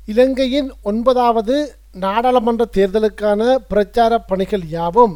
இலங்கையின் ஒன்பதாவது நாடாளுமன்ற தேர்தலுக்கான பிரச்சார பணிகள் யாவும்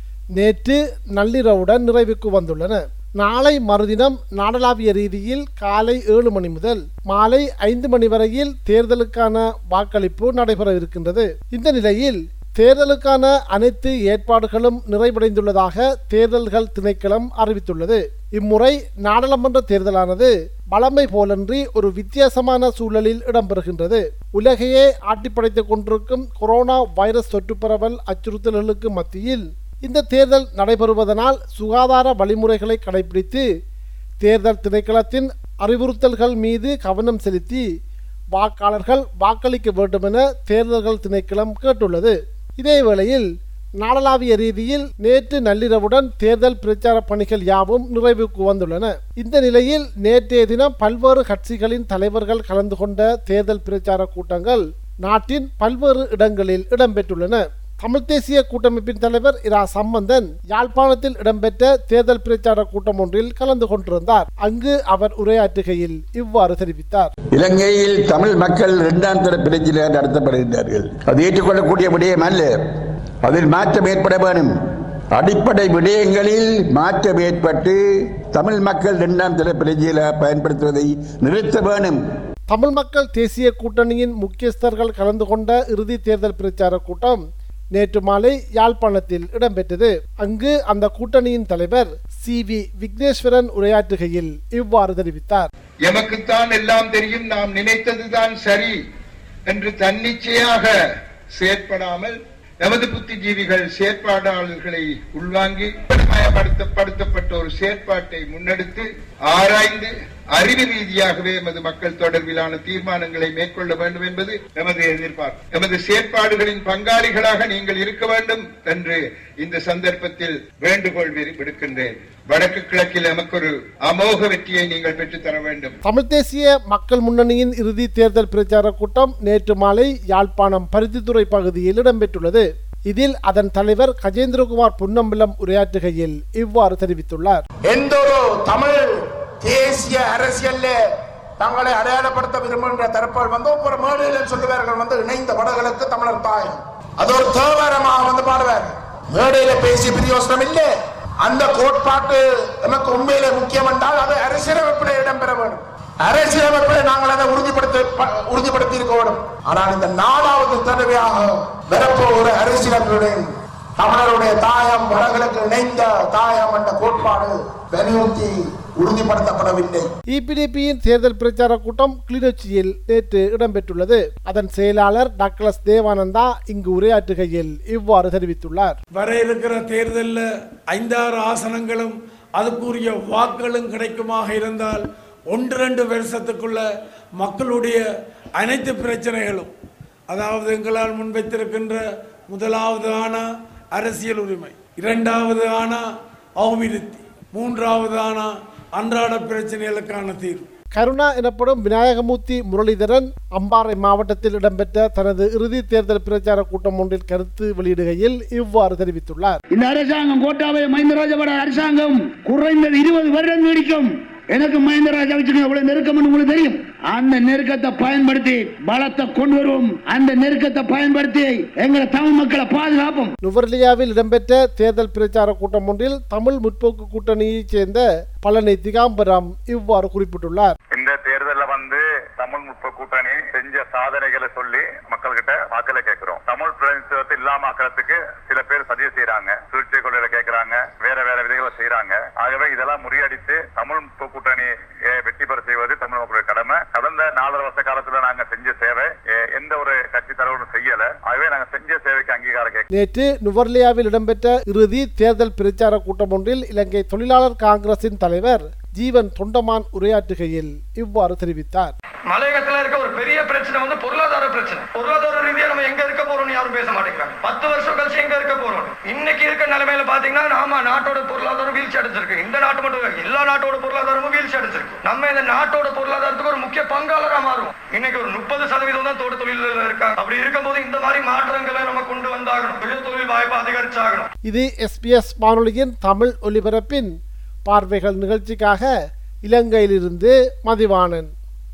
நேற்று நள்ளிரவுடன் நிறைவுக்கு வந்துள்ளன நாளை மறுதினம் நாடளாவிய ரீதியில் காலை ஏழு மணி முதல் மாலை ஐந்து மணி வரையில் தேர்தலுக்கான வாக்களிப்பு நடைபெற இருக்கின்றது இந்த நிலையில் தேர்தலுக்கான அனைத்து ஏற்பாடுகளும் நிறைவடைந்துள்ளதாக தேர்தல்கள் திணைக்களம் அறிவித்துள்ளது இம்முறை நாடாளுமன்ற தேர்தலானது வளமை போலன்றி ஒரு வித்தியாசமான சூழலில் இடம்பெறுகின்றது உலகையே ஆட்டிப்படைத்துக் கொண்டிருக்கும் கொரோனா வைரஸ் தொற்று பரவல் அச்சுறுத்தல்களுக்கு மத்தியில் இந்த தேர்தல் நடைபெறுவதனால் சுகாதார வழிமுறைகளை கடைபிடித்து தேர்தல் திணைக்களத்தின் அறிவுறுத்தல்கள் மீது கவனம் செலுத்தி வாக்காளர்கள் வாக்களிக்க வேண்டுமென தேர்தல்கள் திணைக்களம் கேட்டுள்ளது இதேவேளையில் நாடளாவிய ரீதியில் நேற்று நள்ளிரவுடன் தேர்தல் பிரச்சார பணிகள் யாவும் நிறைவுக்கு வந்துள்ளன இந்த நிலையில் நேற்றைய தினம் பல்வேறு கட்சிகளின் தலைவர்கள் கலந்து கொண்ட தேர்தல் பிரச்சார கூட்டங்கள் நாட்டின் பல்வேறு இடங்களில் இடம்பெற்றுள்ளன தமிழ் தேசிய கூட்டமைப்பின் தலைவர் இரா சம்பந்தன் யாழ்ப்பாணத்தில் இடம்பெற்ற தேர்தல் பிரச்சார கூட்டம் ஒன்றில் கலந்து கொண்டிருந்தார் அங்கு அவர் உரையாற்றுகையில் இவ்வாறு தெரிவித்தார் இலங்கையில் தமிழ் மக்கள் இரண்டாம் தர பிரச்சனையாக நடத்தப்படுகின்றார்கள் அது ஏற்றுக்கொள்ளக்கூடிய விடயம் அல்ல அதில் மாற்றம் ஏற்பட வேணும் அடிப்படை விடயங்களில் மாற்றம் ஏற்பட்டு தமிழ் மக்கள் இரண்டாம் தர பிரஜைகளாக பயன்படுத்துவதை நிறுத்த வேணும் தமிழ் மக்கள் தேசிய கூட்டணியின் முக்கியஸ்தர்கள் கலந்து கொண்ட இறுதி தேர்தல் பிரச்சார கூட்டம் நேற்று மாலை யாழ்ப்பாணத்தில் இடம்பெற்றது அங்கு அந்த கூட்டணியின் தலைவர் சி வி விக்னேஸ்வரன் உரையாற்றுகையில் இவ்வாறு தெரிவித்தார் எமக்குத்தான் எல்லாம் தெரியும் நாம் நினைத்ததுதான் சரி என்று தன்னிச்சையாக செயற்படாமல் நமது புத்திஜீவிகள் செயற்பாடாளர்களை உள்வாங்கி மயப்படுத்தப்படுத்தப்பட்ட ஒரு செயற்பாட்டை முன்னெடுத்து ஆராய்ந்து அறிவு ரீதியாகவே எமது மக்கள் தொடர்பிலான தீர்மானங்களை மேற்கொள்ள வேண்டும் என்பது எமது எதிர்பார்ப்பு எமது செயற்பாடுகளின் பங்காளிகளாக நீங்கள் இருக்க வேண்டும் என்று இந்த சந்தர்ப்பத்தில் வேண்டுகோள் விடுக்கின்றேன் வடக்கு கிழக்கில் எமக்கு ஒரு அமோக வெற்றியை நீங்கள் பெற்றுத் தர வேண்டும் தமிழ் தேசிய மக்கள் முன்னணியின் இறுதி தேர்தல் பிரச்சார கூட்டம் நேற்று மாலை யாழ்ப்பாணம் பருத்தித்துறை பகுதியில் இடம்பெற்றுள்ளது இதில் அதன் தலைவர் கஜேந்திரகுமார் பொன்னம்பலம் உரையாற்றுகையில் இவ்வாறு தெரிவித்துள்ளார் எந்த ஒரு தமிழ் தேசிய அரசியல்ல தங்களை அடையாளப்படுத்த விரும்புகின்ற தரப்புகள் வந்து ஒவ்வொரு மேடையிலும் சொல்லுவார்கள் வந்து இணைந்த வடகளுக்கு தமிழர் தாயம் அது ஒரு தேவாரமாக வந்து பாடுவார் மேடையில பேசி பிரயோசனம் இல்லை அந்த கோட்பாட்டு நமக்கு உண்மையிலே முக்கியம் என்றால் அது அரசியலமைப்பில் இடம்பெற வேண்டும் அரசியலமைப்பில் நாங்கள் அதை உறுதிப்படுத்த உறுதிப்படுத்தி இருக்க வேண்டும் ஆனால் இந்த நாலாவது தடவையாக வரப்போகிற அரசியலமைப்புடன் தமிழருடைய தாயம் வடகிழக்கு இணைந்த தாயம் என்ற கோட்பாடு வலியுறுத்தி உறுதிப்படுத்தப்படவில்லை இபிடிபியின் தேர்தல் பிரச்சார கூட்டம் கிளிநொச்சியில் நேற்று இடம்பெற்றுள்ளது அதன் செயலாளர் டாக்டர் தேவானந்தா இங்கு உரையாற்றுகையில் இவ்வாறு தெரிவித்துள்ளார் வர இருக்கிற தேர்தலில் ஐந்தாறு ஆசனங்களும் அதுக்குரிய வாக்குகளும் கிடைக்குமாக இருந்தால் ஒன்று ரெண்டு வருஷத்துக்குள்ள மக்களுடைய அனைத்து பிரச்சனைகளும் அதாவது எங்களால் முன்வைத்திருக்கின்ற முதலாவது ஆனா அரசியல் உரிமை இரண்டாவது ஆனா அபிவிருத்தி மூன்றாவது ஆனா அன்றாட பிரச்சனைகளுக்கான தீர்வு கருணா எனப்படும் விநாயகமூர்த்தி முரளிதரன் அம்பாறை மாவட்டத்தில் இடம்பெற்ற தனது இறுதி தேர்தல் பிரச்சார கூட்டம் ஒன்றில் கருத்து வெளியிடுகையில் இவ்வாறு தெரிவித்துள்ளார் இந்த அரசாங்கம் கோட்டாபய மஹிந்த ராஜபட அரசாங்கம் குறைந்தது இருபது வருடம் நீடிக்கும் எனக்கு மஹிந்த ராஜாவுக்கு எவ்வளவு நெருக்கம் உங்களுக்கு தெரியும் அந்த நெருக்கத்தை பயன்படுத்தி பலத்தை கொண்டு வருவோம் அந்த நெருக்கத்தை பயன்படுத்தி எங்களை தமிழ் மக்களை பாதுகாப்போம் நுவர்லியாவில் இடம்பெற்ற தேர்தல் பிரச்சார கூட்டம் ஒன்றில் தமிழ் முற்போக்கு கூட்டணியைச் சேர்ந்த பழனி திகாம்பரம் இவ்வாறு குறிப்பிட்டுள்ளார் இந்த தேர்தல்ல வந்து தமிழ் முற்ப கூட்டணி செஞ்ச சாதனைகளை சொல்லி மக்கள்கிட்ட வாக்களை கேட்கிறோம் தமிழ் பிரதிநிதித்துவத்தை இல்லாம ஆக்கிறதுக்கு சில பேர் சதியை செய்யறாங்க சூழ்ச்சி கொள்ளையில கேட்கறாங்க வேற வேற விதைகளை செய்யறாங்க ஆகவே இதெல்லாம் முறியடித்து தமிழ் முற்ப கூட்டணி வெற்றி பெற செய்வது தமிழ் மக்களுடைய கடமை கடந்த நாலரை வருஷ காலத்துல நாங்க செஞ்ச சேவை எந்த ஒரு கட்சி தலைவரும் செய்யல ஆகவே நாங்க செஞ்ச சேவைக்கு அங்கீகாரம் கேட்க நேற்று நுவர்லியாவில் இடம்பெற்ற இறுதி தேர்தல் பிரச்சார கூட்டம் ஒன்றில் இலங்கை தொழிலாளர் காங்கிரசின் தலைவர் ஜீவன் தொண்டமான் உரையாற்றுகையில் இவ்வாறு தெரிவித்தார் மலையகத்துல இருக்க ஒரு பெரிய பிரச்சனை வந்து பொருளாதார பிரச்சனை பொருளாதார ரீதியா நம்ம எங்க இருக்க போறோம்னு யாரும் பேச மாட்டேங்கிறாங்க பத்து வருஷம் கழிச்சு எங்க இருக்க போறோம் இன்னைக்கு இருக்க நிலைமையில பாத்தீங்கன்னா நாம நாட்டோட பொருளாதாரம் வீழ்ச்சி அடைஞ்சிருக்கு இந்த நாட்டு மட்டும் இல்ல, எல்லா நாட்டோட பொருளாதாரமும் வீழ்ச்சி அடைஞ்சிருக்கு நம்ம இந்த நாட்டோட பொருளாதாரத்துக்கு ஒரு முக்கிய பங்காளரா மாறும் இன்னைக்கு ஒரு முப்பது சதவீதம் தான் தோட்ட தொழில இருக்காங்க அப்படி இருக்கும்போது இந்த மாதிரி மாற்றங்களை நம்ம கொண்டு வந்தாகணும் தொழில் தொழில் வாய்ப்பு அதிகரிச்சாகணும் இது எஸ்பிஎஸ் வானொலியின் தமிழ் ஒலிபரப்பின் பார்வைகள் நிகழ்ச்சிக்காக இலங்கையிலிருந்து மதிவாணன்